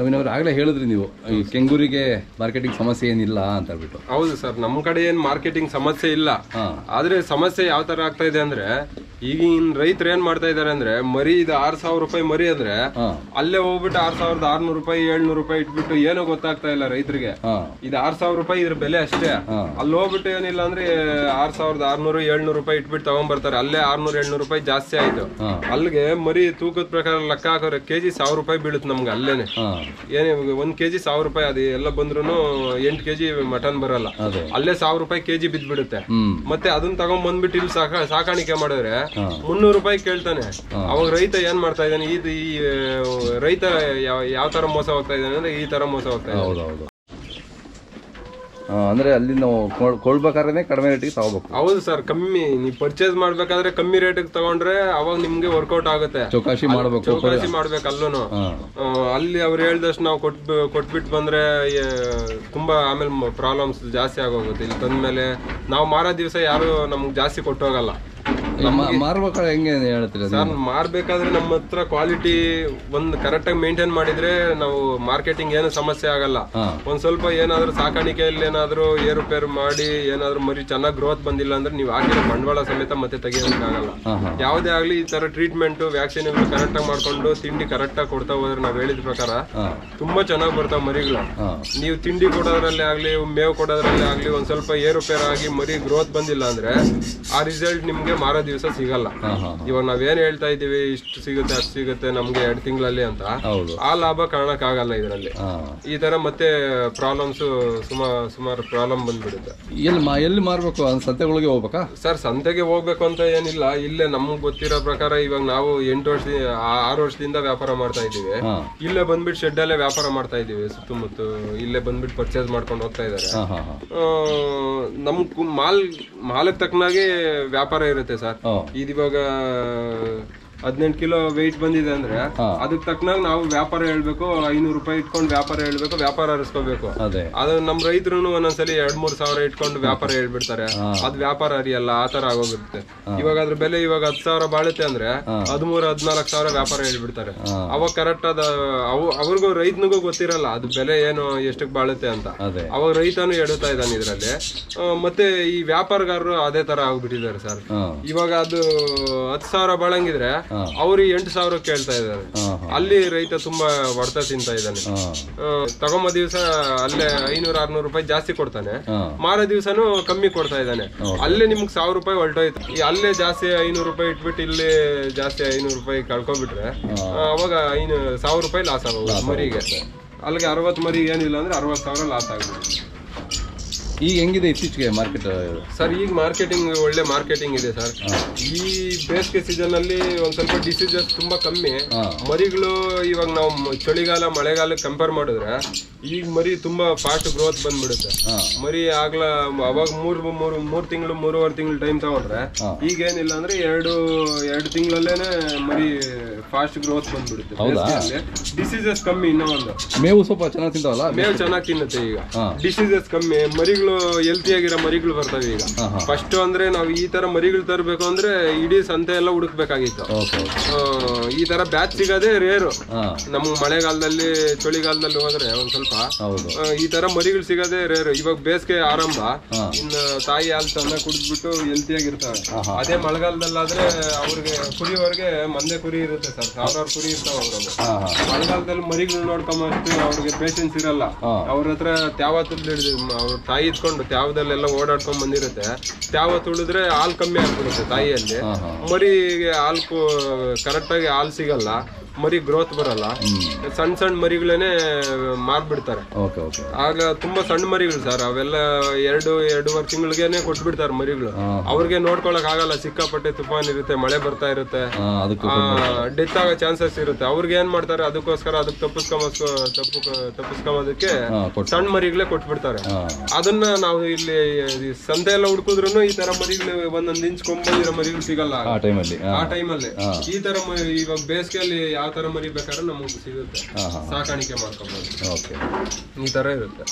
ನವೀನ್ ಅವ್ರು ಆಗಲೇ ಹೇಳಿದ್ರಿ ನೀವು ಈ ಕೆಂಗೂರಿಗೆ ಮಾರ್ಕೆಟಿಂಗ್ ಸಮಸ್ಯೆ ಏನಿಲ್ಲ ಅಂತ ಹೇಳ್ಬಿಟ್ಟು ಹೌದು ಸರ್ ನಮ್ ಕಡೆ ಏನ್ ಮಾರ್ಕೆಟಿಂಗ್ ಸಮಸ್ಯೆ ಇಲ್ಲ ಹಾ. ಆದ್ರೆ ಸಮಸ್ಯೆ ಯಾವ ತರ ಆಗ್ತಾ ಇದೆ ಅಂದ್ರೆ ಈಗಿನ ರೈತರು ಏನ್ ಮಾಡ್ತಾ ಇದಾರೆ ಅಂದ್ರೆ ಮರಿ ಇದು ಆರ್ ಸಾವಿರ ರೂಪಾಯಿ ಮರಿ ಅಂದ್ರೆ ಹಾ ಅಲ್ಲೇ ಹೋಗ್ಬಿಟ್ಟು ಆರ್ ಸಾವಿರದ ಆರ್ನೂರು ರೂಪಾಯಿ ಏಳ್ನೂರು ರೂಪಾಯಿ ಇಟ್ಬಿಟ್ಟು ಏನೋ ಗೊತ್ತಾಗ್ತಾ ಇಲ್ಲ ರೈತರಿಗೆ ಹಾ ಇದು ಆರ್ ಸಾವಿರ ರೂಪಾಯಿ ಇದ್ರ ಬೆಲೆ ಅಷ್ಟೇ ಹಾ. ಅಲ್ಲಿ ಹೋಗ್ಬಿಟ್ಟು ಏನಿಲ್ಲ ಅಂದ್ರೆ ಆರ್ ಸಾವಿರದ ಆರ್ನೂರು ಏಳ್ನೂರು ರೂಪಾಯಿ ಇಟ್ಬಿಟ್ಟು ತಗೊಂಡ್ಬರ್ತಾರೆ ಅಲ್ಲೇ ಆರ್ನೂರು ಏಳ್ನೂರು ರೂಪಾಯಿ ಜಾಸ್ತಿ ಆಯ್ತು ಹಾ. ಅಲ್ಲಿಗೆ ಮರಿ ತೂಕದ ಪ್ರಕಾರ ಲೆಕ್ಕ ಹಾಕೋರೆ ಕೆಜಿ ಸಾವಿರ ರೂಪಾಯಿ ಬೀಳುತ್ತೆ ನಮ್ಗೆ ಅಲ್ಲೇನೆ ಹಾ ಏನೇ ಇವಾಗ ಒಂದ್ ಕೆಜಿ ಸಾವಿರ ರೂಪಾಯಿ ಅದು ಎಲ್ಲ ಬಂದ್ರು ಎಂಟು ಕೆಜಿ ಮಟನ್ ಬರಲ್ಲ ಅದೇ ಅಲ್ಲೇ ಸಾವಿರ ರೂಪಾಯಿ ಕೆಜಿ ಬಿದ್ದ್ಬಿಡುತ್ತೆ ಹ್ಮ್ ಮತ್ತೆ ಅದನ್ನ ತಗೊಂಡ್ ಬಂದ್ಬಿಟ್ಟು ಇಲ್ಲಿ ಸಾಕ ಸಾಕಾಣಿಕೆ ಮಾಡಿದ್ರೆ ಹಾ. ಮುನ್ನೂರು ರೂಪಾಯಿ ಕೇಳ್ತಾನೆ ಅವಾಗ ರೈತ ಏನ್ ಮಾಡ್ತಾ ಇದ್ದಾನೆ ಇದು ಈ ಆ, ರೈತ ಯಾವ ಯಾವ ತರ ಮೋಸ ಹೋಗ್ತಾ ಇದ್ದಾನೆ ಅಂದ್ರೆ ಈ ತರ ಮೋಸ ಹೋಗ್ತಾ ಇದ್ದಾನೆ ಹೌದೌದು ಅಂದ್ರೆ ಅಲ್ಲಿ ನಾವು ಕೊಳ್ಳ್- ಕೊಳ್ಬೇಕಾದ್ರೆ ಕಡಿಮೆ ರೇಟಿಗೆ ತಗೋಬೇಕು ಹೌದು ಸರ್ ಕಮ್ಮಿ ನೀವು ಪರ್ಚೇಸ್ ಮಾಡ್ಬೇಕಾದ್ರೆ ಕಮ್ಮಿ ರೇಟ್ ತಗೊಂಡ್ರೆ ಅವಾಗ ನಿಮ್ಗೆ ವರ್ಕೌಟ್ ಆಗುತ್ತೆ ಚೌಕಾಶಿ ಮಾಡಬೇಕು ಚೌಕಾಸಿ ಮಾಡ್ಬೇಕು ಅಲ್ಲೂನು ಹಾ ಆ, ಅಲ್ಲಿ ಅವ್ರು ಹೇಳ್ದಷ್ಟು ನಾವು ಕೊಟ್ ಕೊಟ್ಬಿಟ್ಟು ಬಂದ್ರೆ ಏ, ತುಂಬಾ ಆಮೇಲೆ ಪ್ರಾಬ್ಲಮ್ಸ್ ಜಾಸ್ತಿ ಆಗೋಗುತ್ತೆ ಇಲ್ಲಿ ತಂದ್ಮೇಲೆ ನಾವು ಮಾರೋ ದಿವಸ ಯಾರು ನಮ್ಗೆ ಜಾಸ್ತಿ ಕೊಟ್ಟೋಗಲ್ಲ ಮಾರ್ಬೇಕಾದ್ರೆ ಹೆಂಗೆ ಹೇಳ್ತೀರಾ ನೀವು? ಸರ್ ಮಾರ್ಬೇಕಾದ್ರೆ ನಮ್ಮ ಹತ್ರ ಕ್ವಾಲಿಟಿ ಒಂದ್ ಕರೆಕ್ಟ್ ಆಗಿ ಮೇಂಟೈನ್ ಮಾಡಿದ್ರೆ ನಾವು ಮಾರ್ಕೆಟಿಂಗ್ ಏನು ಸಮಸ್ಯೆ ಆಗಲ್ಲ ಹಾ ಒಂದ್ ಸ್ವಲ್ಪ ಏನಾದ್ರೂ ಸಾಕಾಣಿಕೆಯಲ್ಲಿ ಏನಾದ್ರೂ ಏರುಪೇರು ಮಾಡಿ ಏನಾದ್ರೂ ಮರಿ ಚೆನ್ನಾಗಿ ಗ್ರೋತ್ ಬಂದಿಲ್ಲ ಅಂದ್ರೆ ನೀವು ಹಾಕಿರೋ ಬಂಡವಾಳ ಸಮೇತ ಮತ್ತೆ ತೆಗಿಯೋದಕ್ಕಾಗಲ್ಲ ಹಾ ಹಾ ಯಾವುದೇ ಆಗ್ಲಿ ಈ ತರ ಟ್ರೀಟ್ಮೆಂಟ್ ವ್ಯಾಕ್ಸಿನ್ ಕರೆಕ್ಟ್ ಆಗಿ ಮಾಡ್ಕೊಂಡು ತಿಂಡಿ ಕರೆಕ್ಟ್ ಆಗಿ ಕೊಡ್ತಾ ಹೋದ್ರೆ ನಾವ್ ಹೇಳಿದ ಪ್ರಕಾರ ಹಾ ತುಂಬಾ ಚೆನ್ನಾಗಿ ಬರ್ತಾವ ಮರಿಗಳು ಹಾ ನೀವು ತಿಂಡಿ ಕೊಡೋದ್ರಲ್ಲಿ ಆಗ್ಲಿ ಮೇವು ಕೊಡೋದ್ರಲ್ಲಿ ಆಗ್ಲಿ ಒಂದ್ ಸ್ವಲ್ಪ ಏರುಪೇರು ಆಗಿ ಮರಿ ಗ್ರೋತ್ ಬಂದಿಲ್ಲ ಅಂದ್ರೆ ಆ ರಿಸಲ್ಟ್ ನಿಮ್ಗೆ ಮಾರೋ ದಿವಸ ಸಿಗಲ್ಲ ಹಾ ಹಾ ಇವಾಗ ನಾವೇನ್ ಹೇಳ್ತಾ ಇದೀವಿ ಇಷ್ಟು ಸಿಗುತ್ತೆ ಅಷ್ಟು ಸಿಗುತ್ತೆ ನಮ್ಗೆ ಎರಡು ತಿಂಗಳಲ್ಲಿ ಅಂತ ಹೌದು ಆ ಲಾಭ ಕಾಣಕ್ಕಾಗಲ್ಲ ಇದರಲ್ಲಿ ಹಾ ಈ ತರ ಮತ್ತೆ ಪ್ರಾಬ್ಲಮ್ಸ್ ಸುಮಾರು ಸುಮಾರು ಪ್ರಾಬ್ಲಮ್ ಬಂದ್ಬಿಡುತ್ತೆ ಎಲ್ಲಿ ಮಾ ಎಲ್ಲಿ ಮಾರ್ಬೇಕು ಆ ಸಂತೆಗಳಿಗೆ ಹೋಗ್ಬೇಕಾ ಸರ್ ಸಂತೆಗೆ ಹೋಗ್ಬೇಕು ಅಂತ ಏನಿಲ್ಲ ಇಲ್ಲೇ ನಮ್ಗೆ ಗೊತ್ತಿರೋ ಪ್ರಕಾರ ಇವಾಗ ನಾವು ಎಂಟು ವರ್ಷ ಆರು ವರ್ಷದಿಂದ ವ್ಯಾಪಾರ ಮಾಡ್ತಾ ಇದ್ದೀವಿ ಹಾ ಇಲ್ಲೇ ಬಂದ್ಬಿಟ್ಟು ಶೆಡ್ ಅಲ್ಲೇ ವ್ಯಾಪಾರ ಮಾಡ್ತಾ ಇದೀವಿ ಸುತ್ತಮುತ್ತ ಇಲ್ಲೇ ಬಂದ್ಬಿಟ್ಟು ಪರ್ಚೇಸ್ ಮಾಡ್ಕೊಂಡು ಹೋಗ್ತಾ ಇದಾರೆ ಹಾ ಹಾ ಹಾ ಆ, ನಮ್ ಕು- ಮಾಲ್ ಮಾಲಕ್ ತಕ್ಕನಾಗೆ ವ್ಯಾಪಾರ ಇರುತ್ತೆ ಸರ್ ಹಾ ಇದಿವಾಗ ಹದಿನೆಂಟು ಕಿಲೋ ವೆಯ್ಟ್ ಬಂದಿದೆ ಅಂದ್ರೆ ಹಾ. ಅದಕ್ಕೆ ತಕ್ಕನಾಗ ನಾವು ವ್ಯಾಪಾರ ಹೇಳ್ಬೇಕು ಐನೂರು ರೂಪಾಯಿ ಇಟ್ಕೊಂಡು ವ್ಯಾಪಾರ ಹೇಳ್ಬೇಕು ವ್ಯಾಪಾರ ಹರಿಸ್ಕೋಬೇಕು ಅದೇ ಅದು ನಮ್ ರೈತರು ಒಂದೊಂದ್ಸಲಿ ಎರಡ್ ಮೂರ್ ಸಾವಿರ ಇಟ್ಕೊಂಡು ವ್ಯಾಪಾರ ಹೇಳ್ಬಿಡ್ತಾರೆ ಅದ್ ವ್ಯಾಪಾರ ಅರಿಯಲ್ಲ ಆ ತರ ಆಗೋಗುತ್ತೆ ಇವಾಗ ಅದ್ರ ಬೆಲೆ ಇವಾಗ ಹತ್ ಸಾವಿರ ಬಾಳುತ್ತೆ ಅಂದ್ರೆ ಹದಿಮೂರು ಹದ್ನಾಲ್ಕು ಸಾವಿರ ವ್ಯಾಪಾರ ಹೇಳ್ಬಿಡ್ತಾರೆ ಹಾ. ಅವಾಗ ಕರೆಕ್ಟ್ ಅದ ಅವ್ ಅವ್ರಿಗೂ ರೈತನಿಗೂ ಗೊತ್ತಿರಲ್ಲ ಅದು ಬೆಲೆ ಏನು ಎಷ್ಟಕ್ ಬಾಳುತ್ತೆ ಅಂತ ಅದೇ ಅವಾಗ ರೈತನು ಎಡುತ್ತಾ ಇದ್ದಾನೆ ಇದ್ರಲ್ಲಿ ಆ, ಮತ್ತೆ ಈ ವ್ಯಾಪಾರಗಾರರು ಅದೇ ತರ ಆಗ್ಬಿಟ್ಟಿದ್ದಾರೆ ಸರ್ ಹಾ ಇವಾಗ ಅದು ಹತ್ತು ಸಾವಿರ ಬಾಳಂಗಿದ್ರೆ ಹಾ. ಅವ್ರು ಎಂಟು ಸಾವಿರ ಕೇಳ್ತಾ ಇದ್ದಾರೆ ಹಾ ಹಾ ಅಲ್ಲಿ ರೈತ ತುಂಬಾ ಹೊಡೆತ ತಿಂತಾ ಇದ್ದಾನೆ ಹಾ ಆ, ತಗೊಂಬ ದಿವಸ ಅಲ್ಲೇ ಐನೂರ ಆರ್ನೂರು ರೂಪಾಯಿ ಜಾಸ್ತಿ ಕೊಡ್ತಾನೆ ಹಾ ಮಾರೋ ದಿವಸನು ಕಮ್ಮಿ ಕೊಡ್ತಾ ಇದ್ದಾನೆ ಅಲ್ಲೇ ನಿಮ್ಗೆ ಸಾವಿರ ರೂಪಾಯಿ ಹೊಲ್ಟೋಯ್ತು ಈ ಅಲ್ಲೇ ಜಾಸ್ತಿ ಐನೂರು ರೂಪಾಯಿ ಇಟ್ಬಿಟ್ಟು ಇಲ್ಲಿ ಜಾಸ್ತಿ ಐನೂರು ರೂಪಾಯಿ ಕಳ್ಕೊಬಿಟ್ರೆ ಆ, ಅವಾಗ ಐನು ಸಾವಿರ ರೂಪಾಯಿ ಲಾಸ್ ಆಗೋದು ಮರಿಗೆ ಅಲ್ಲಿಗೆ ಅರವತ್ತು ಮರಿಗೆ ಏನಿಲ್ಲ ಅಂದ್ರೆ ಅರವತ್ತು ಸಾವಿರ ಲಾಸ್ ಆಗ್ಬಿಡುತ್ತೆ ಈಗ ಹೆಂಗಿದೆ ಇತ್ತೀಚೆಗೆ ಮಾರ್ಕೆಟ್ ಸರ್ ಈಗ ಮಾರ್ಕೆಟಿಂಗ್ ಒಳ್ಳೆ ಮಾರ್ಕೆಟಿಂಗ್ ಇದೆ ಸರ್ ಈ ಬೇಸಿಗೆ ಸೀಸನ್ ಅಲ್ಲಿ ಒಂದ್ ಸ್ವಲ್ಪ ಡಿಸೀಸಸ್ ತುಂಬಾ ಕಮ್ಮಿ ಹಾ ಮರಿಗಳು ಇವಾಗ ನಾವು ಮ- ಚಳಿಗಾಲ ಮಳೆಗಾಲಕ್ಕೆ ಕಂಪೇರ್ ಮಾಡಿದ್ರೆ ಈಗ ಮರಿ ತುಂಬಾ ಫಾಸ್ಟ್ ಗ್ರೋತ್ ಬಂದ್ಬಿಡುತ್ತೆ ಹಾ ಮರಿ ಆಗ್ಲ ಅವಾಗ ಮೂರ್ ಮೂರು ಮೂರ್ ತಿಂಗಳು ಮೂರುವರೆ ತಿಂಗಳು ಟೈಮ್ ತಗೊಂಡ್ರೆ ಹಾ. ಈಗ ಏನಿಲ್ಲ ಅಂದ್ರೆ ಎರಡು ಎರಡು ತಿಂಗಳಲ್ಲೇನೆ ಮರಿ ಫಾಸ್ಟ್ ಗ್ರೋತ್ ಬಂದ್ಬಿಡುತ್ತೆ ಹೌದಾ? ಡಿಸೀಸಸ್ ಕಮ್ಮಿ ಇನ್ನೂ ಒಂದು ಮೇವು ಸ್ವಲ್ಪ ಚೆನ್ನಾಗಿ ತಿಂತಾವಲ್ಲ ಮೇವು ಚೆನ್ನಾಗಿ ತಿನ್ನುತ್ತೆ ಈಗ ಹಾ. ಡಿಸೀಸಸ್ ಕಮ್ಮಿ ಮರಿಗಳು ಹೆಲ್ತಿ ಆಗಿರೋ ಮರಿಗಳು ಬರ್ತವೆ ಈಗ ಹಾ ಹಾ ಫಸ್ಟ್ ಅಂದ್ರೆ ನಾವು ಈ ತರ ಮರಿಗಳು ತರಬೇಕು ಅಂದ್ರೆ ಇಡೀ ಸಂತೆ ಎಲ್ಲ ಹುಡುಕ್ಬೇಕಾಗಿತ್ತು ಓಕೆ ಓಕೆ ಆ, ಈ ತರ ಬ್ಯಾಚ್ ಸಿಗೋದೇ ರೇರು ಹಾ ನಮ್ಗೆ ಮಳೆಗಾಲದಲ್ಲಿ ಚಳಿಗಾಲದಲ್ಲಿ ಹೋದ್ರೆ ಒಂದ್ ಸ್ವಲ್ಪ ಹೌದು ಆ, ಈ ತರ ಮರಿಗಳು ಸಿಗೋದೇ ರೇರು ಇವಾಗ ಬೇಸಿಗೆ ಆರಂಭ ಹಾ. ಇನ್ನು ತಾಯಿ ಹಾಲು ಚೆನ್ನಾಗಿ ಕುಡಿದ್ಬಿಟ್ಟು ಹೆಲ್ತಿಯಾಗಿರ್ತಾವೆ ಆಹಾ. ಅದೇ ಮಳೆಗಾಲದಲ್ಲಾದ್ರೆ ಅವ್ರಿಗೆ ಕುರಿಯವರೆಗೆ ಮಂದೆ ಕುರಿ ಇರುತ್ತೆ ಸರ್ ಸಾವಿರಾರು ಕುರಿ ಇರ್ತಾವ ಅವ್ರಿಗೆ ಹಾ ಹಾ ಮಳೆಗಾಲದಲ್ಲಿ ಮರಿಗಳು ನೋಡ್ಕೊಂಬಷ್ಟು ಅವ್ರಿಗೆ ಪೇಷನ್ಸ್ ಇರಲ್ಲ ಹಾ. ಅವ್ರ ಹತ್ರ ತ್ಯಾವ ತುಳಿದು ಅವ್ರ ತಾಯಿ ಇದ್ಕೊಂಡು ತ್ಯಾವದಲ್ಲೆಲ್ಲ ಓಡಾಡ್ಕೊಂಡ್ ಬಂದಿರುತ್ತೆ ತ್ಯಾವ ತುಳಿದ್ರೆ ಹಾಲು ಕಮ್ಮಿ ಆಗ್ಬಿಡುತ್ತೆ ತಾಯಿಯಲ್ಲಿ ಹಾ ಹಾ ಮರಿಗೆ ಹಾಲು ಕರೆಕ್ಟ್ ಆಗಿ ಹಾಲು ಸಿಗಲ್ಲ ಮರಿ ಗ್ರೋತ್ ಬರಲ್ಲ ಸಣ್ಣ ಸಣ್ಣ ಮರಿಗಳೇನೆ ಮಾರ್ಬಿಡ್ತಾರೆ ಓಕೆ ಓಕೆ ಆಗ ತುಂಬಾ ಸಣ್ಣ ಮರಿಗಳು ಸರ್ ಅವೆಲ್ಲ ಎರಡು ಎರಡೂವರೆ ತಿಂಗಳಿಗೆನೆ ಕೊಟ್ಬಿಡ್ತಾರೆ ಮರಿಗಳು ಹಾ. ಅವ್ರಿಗೆ ನೋಡ್ಕೊಳಕ್ ಆಗಲ್ಲ ಸಿಕ್ಕಾಪಟ್ಟೆ ತುಫಾನ್ ಇರುತ್ತೆ ಮಳೆ ಬರ್ತಾ ಇರುತ್ತೆ ಹಾ ಅದಕ್ಕೂ ಡೆತ್ ಆಗೋ ಚಾನ್ಸಸ್ ಇರುತ್ತೆ ಅವ್ರಿಗೆ ಏನ್ ಮಾಡ್ತಾರೆ ಅದಕ್ಕೋಸ್ಕರ ಅದಕ್ಕೆ ತಪ್ಪಿಸ್ಕೊಂಬ ತಪ್ಪು ತಪ್ಪಿಸ್ಕೊಂಬೋದಕ್ಕೆ ಹಾ ಕೊಟ್ಟು ಸಣ್ಣ ಮರಿಗಳೇ ಕೊಟ್ಬಿಡ್ತಾರೆ ಹಾ ಅದನ್ನ ನಾವು ಇಲ್ಲಿ ಈ ಸಂತೆ ಎಲ್ಲ ಹುಡುಕಿದ್ರು ಈ ತರ ಮರಿಗಳು ಒಂದೊಂದ್ ಇಂಚ್ ಕೊಂಬಂದಿರೋ ಮರಿಗಳು ಸಿಗಲ್ಲ ಆ ಟೈಮಲ್ಲಿ ಆ ಹಾ ಟೈಮಲ್ಲಿ ಈ ತರ ಮ- ಇವಾಗ ಬೇಸಿಗೆಯಲ್ಲಿ ಯಾವ ತರ ಮರಿ ಬೇಕಾದ್ರೆ ನಮಗೆ ಸಿಗುತ್ತೆ ಹಾ ಹಾ ಸಾಕಾಣಿಕೆ ಮಾಡ್ಕೋಬಹುದು ಓಕೆ ಈ ತರ ಇರುತ್ತೆ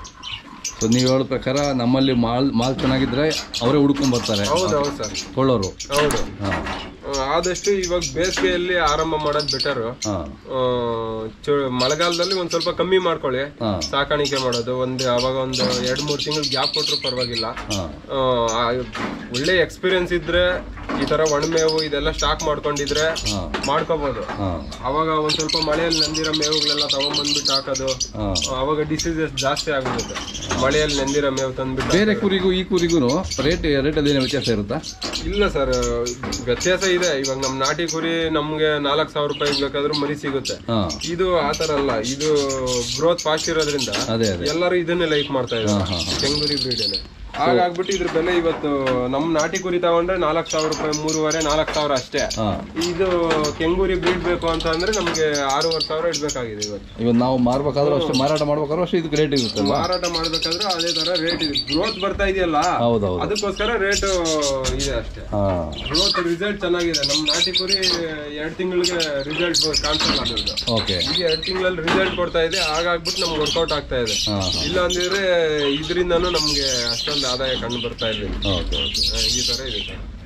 ಸೊ ನೀವು ಹೇಳೋ ಪ್ರಕಾರ ನಮ್ಮಲ್ಲಿ ಮಾಲ್ ಮಾಲ್ ಚೆನ್ನಾಗಿದ್ರೆ ಅವರೇ ಹುಡ್ಕೊಂಡ್ ಬರ್ತಾರೆ ಹೌದು ಹೌದು ಸರ್ ಕೊಳ್ಳೋರು ಹೌದು ಹಾ ಆ, ಆದಷ್ಟು ಇವಾಗ ಬೇಸಿಗೆಯಲ್ಲಿ ಆರಂಭ ಮಾಡೋದು ಬೆಟರ್ ಹಾಂ ಮಳೆಗಾಲದಲ್ಲಿ ಒಂದ್ ಸ್ವಲ್ಪ ಕಮ್ಮಿ ಮಾಡ್ಕೊಳ್ಳಿ ಹಾಂ ಸಾಕಾಣಿಕೆ ಮಾಡೋದು ಒಂದು ಅವಾಗ ಒಂದು ಎರಡ್ ಮೂರ್ ತಿಂಗಳು ಗ್ಯಾಪ್ ಕೊಟ್ರು ಪರವಾಗಿಲ್ಲ ಹಾಂ ಆ, ಆ, ಒಳ್ಳೆ ಎಕ್ಸ್ಪೀರಿಯನ್ಸ್ ಇದ್ರೆ ಈ ತರ ಒಣಮೇವು ಇದೆಲ್ಲ ಸ್ಟಾಕ್ ಮಾಡ್ಕೊಂಡಿದ್ರೆ ಹಾಂ ಮಾಡ್ಕೋಬಹುದು ಹಾಂ ಅವಾಗ ಒಂದ್ ಸ್ವಲ್ಪ ಮಳೆಯಲ್ಲಿ ನೆಂದಿರೋ ಮೇವುಗಳೆಲ್ಲ ತಗೊಂಡ್ಬಂದ್ಬಿಟ್ಟು ಹಾಕೋದು ಹಾಂ ಅವಾಗ ಡಿಸೀಸಸ್ ಜಾಸ್ತಿ ಆಗ್ಬಿಡುತ್ತೆ ಮಳೆಯಲ್ಲಿ ನೆಂದಿರೋ ಮೇವು ತಂದ್ಬಿಟ್ಟು ಬೇರೆ ಕುರಿಗೂ ಈ ಕುರಿಗೂ ರೇಟ್ ರೇಟಲ್ಲಿ ಏನೋ ವ್ಯತ್ಯಾಸ ಇರುತ್ತಾ ಇಲ್ಲ ಸರ್ ವ್ಯತ್ಯಾಸ ಇದೆ ಇವಾಗ ನಮ್ ನಾಟಿ ಕುರಿ ನಮ್ಗೆ ನಾಲ್ಕ್ ಸಾವಿರ ರೂಪಾಯಿ ಬೇಕಾದ್ರೂ ಮರಿ ಸಿಗುತ್ತೆ ಹಾಂ ಇದು ಆತರ ಅಲ್ಲ ಇದು ಗ್ರೋತ್ ಫಾಸ್ಟ್ ಇರೋದ್ರಿಂದ ಅದೇ ಅದೇ ಎಲ್ಲರೂ ಇದನ್ನೇ ಲೈಕ್ ಮಾಡ್ತಾ ಇದ್ದಾರೆ ಕೆಂಗುರಿ ಬ್ರೀಡೇನೆ ಹಾಗಾಗ್ಬಿಟ್ಟು ಇದ್ರ ಬೆಲೆ ಇವತ್ತು ನಮ್ ನಾಟಿ ಕುರಿ ತಗೊಂಡ್ರೆ ನಾಲ್ಕ್ ಸಾವಿರ ರೂಪಾಯಿ ಮೂರುವರೆ ನಾಲ್ಕ್ ಸಾವಿರ ಅಷ್ಟೇ ಹಾಂ ಇದು ಕೆಂಗೂರಿ ಬ್ರೀಡ್ ಬೇಕು ಅಂತ ಅಂದ್ರೆ ನಮ್ಗೆ ಆರೂವರೆ ಸಾವಿರ ಇಡ್ಬೇಕಾಗಿದೆ ಇವತ್ತು ಇವತ್ತು ನಾವು ಮಾರ್ಬೇಕಾದ್ರೂ ಅಷ್ಟೇ ಮಾರಾಟ ಮಾಡ್ಬೇಕಾದ್ರೂ ಅಷ್ಟೇ ಇದಕ್ಕೆ ರೇಟ್ ಇರುತ್ತಲ್ಲ ಮಾರಾಟ ಮಾಡ್ಬೇಕಾದ್ರೆ ಅದೇ ತರ ರೇಟ್ ಇದೆ ಗ್ರೋತ್ ಬರ್ತಾ ಇದೆಯಲ್ಲ ಹೌದೌದು ಅದಕ್ಕೋಸ್ಕರ ರೇಟ್ ಇದೆ ಅಷ್ಟೇ ಹಾಂ ಗ್ರೋತ್ ರಿಸಲ್ಟ್ ಚೆನ್ನಾಗಿದೆ ನಮ್ ನಾಟಿ ಕುರಿ ಎರಡ್ ತಿಂಗಳಿಗೆ ರಿಸಲ್ಟ್ ಕಾಣಿಸಲ್ಲ ಅದ್ರದ್ದು ಓಕೆ ಈಗ ಎರಡ್ ತಿಂಗಳಲ್ಲಿ ರಿಸಲ್ಟ್ ಕೊಡ್ತಾ ಇದೆ ಹಾಗಾಗ್ಬಿಟ್ಟು ನಮ್ಗೆ ವರ್ಕೌಟ್ ಆಗ್ತಾ ಇದೆ ಹಾಂ ಇಲ್ಲ ಅಂದಿದ್ರೆ ಇದರಿಂದನೂ ನಮ್ಗೆ ಅಷ್ಟೊಂದು ಆದಾಯ ಕಂಡು ಬರ್ತಾ ಇರ್ಲಿಲ್ಲ ಓಕೆ ಓಕೆ ಆ, ಈ ತರ ಇದೆ ಸರ್